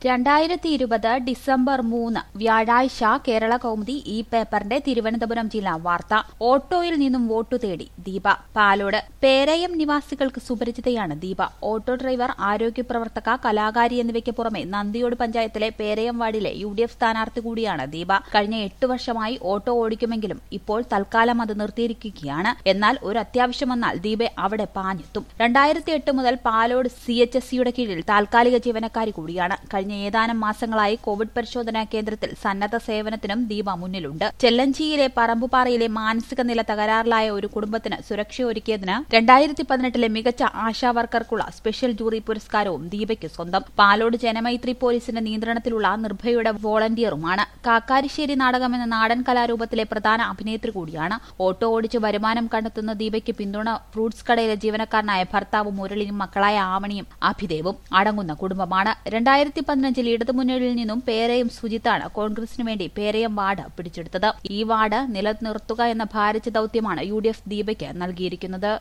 രണ്ടായിരത്തി ഇരുപത് ഡിസംബർ മൂന്ന് വ്യാഴാഴ്ച കേരള കൗമുദി ഈ പേപ്പറിന്റെ തിരുവനന്തപുരം ജില്ലാ വാർത്ത ഓട്ടോയിൽ നിന്നും വോട്ടു തേടി ദീപ പാലോട് പേരയം നിവാസികൾക്ക് സുപരിചിതയാണ് ദീപ ഓട്ടോ ഡ്രൈവർ ആരോഗ്യ പ്രവർത്തക കലാകാരി എന്നിവയ്ക്ക് പുറമെ നന്ദിയോട് പഞ്ചായത്തിലെ പേരയം വാർഡിലെ യു ഡി എഫ് സ്ഥാനാർത്ഥി കൂടിയാണ് ദീപ കഴിഞ്ഞ എട്ട് വർഷമായി ഓട്ടോ ഓടിക്കുമെങ്കിലും ഇപ്പോൾ തൽക്കാലം അത് നിർത്തിയിരിക്കുകയാണ് എന്നാൽ ഒരു അത്യാവശ്യം വന്നാൽ ദീപെ അവിടെ പാഞ്ഞെത്തും രണ്ടായിരത്തി എട്ട് മുതൽ പാലോട് സി എച്ച് എസ് സിയുടെ കീഴിൽ താൽക്കാലിക ജീവനക്കാരി കൂടിയാണ് കഴിഞ്ഞ ഏതാനും മാസങ്ങളായി കോവിഡ് പരിശോധനാ കേന്ദ്രത്തിൽ സന്നദ്ധ സേവനത്തിനും ദീപ മുന്നിലുണ്ട് ചെല്ലഞ്ചിയിലെ പറമ്പുപാറയിലെ മാനസിക നില തകരാറിലായ ഒരു കുടുംബത്തിന് സുരക്ഷയൊരുക്കിയതിന് രണ്ടായിരത്തി പതിനെട്ടിലെ മികച്ച ആശാ വർക്കർക്കുള്ള സ്പെഷ്യൽ ജൂറി പുരസ്കാരവും ദീപയ്ക്ക് സ്വന്തം പാലോട് ജനമൈത്രി പോലീസിന്റെ നിയന്ത്രണത്തിലുള്ള നിർഭയയുടെ വോളണ്ടിയറുമാണ് കാക്കാരിശ്ശേരി നാടകം എന്ന നാടൻ കലാരൂപത്തിലെ പ്രധാന അഭിനേത്രി കൂടിയാണ് ഓട്ടോ ഓടിച്ച് വരുമാനം കണ്ടെത്തുന്ന ദീപയ്ക്ക് പിന്തുണ ഫ്രൂട്ട്സ് കടയിലെ ജീവനക്കാരനായ ഭർത്താവ് മുരളിയും മക്കളായ ആവണിയും അഭിദേവും അടങ്ങുന്ന കുടുംബമാണ് രണ്ടായിരത്തി പതിനഞ്ചിൽ ഇടതുമുന്നണിയിൽ നിന്നും പേരയും സുജിത്താണ് കോൺഗ്രസിനു വേണ്ടി പേരയം വാർഡ് പിടിച്ചെടുത്തത് ഈ വാർഡ് നിലനിർത്തുക എന്ന ഭാരിച്ച ദൌത്യമാണ് യു ഡി എഫ് ദീപയ്ക്ക് നൽകിയിരിക്കുന്നത്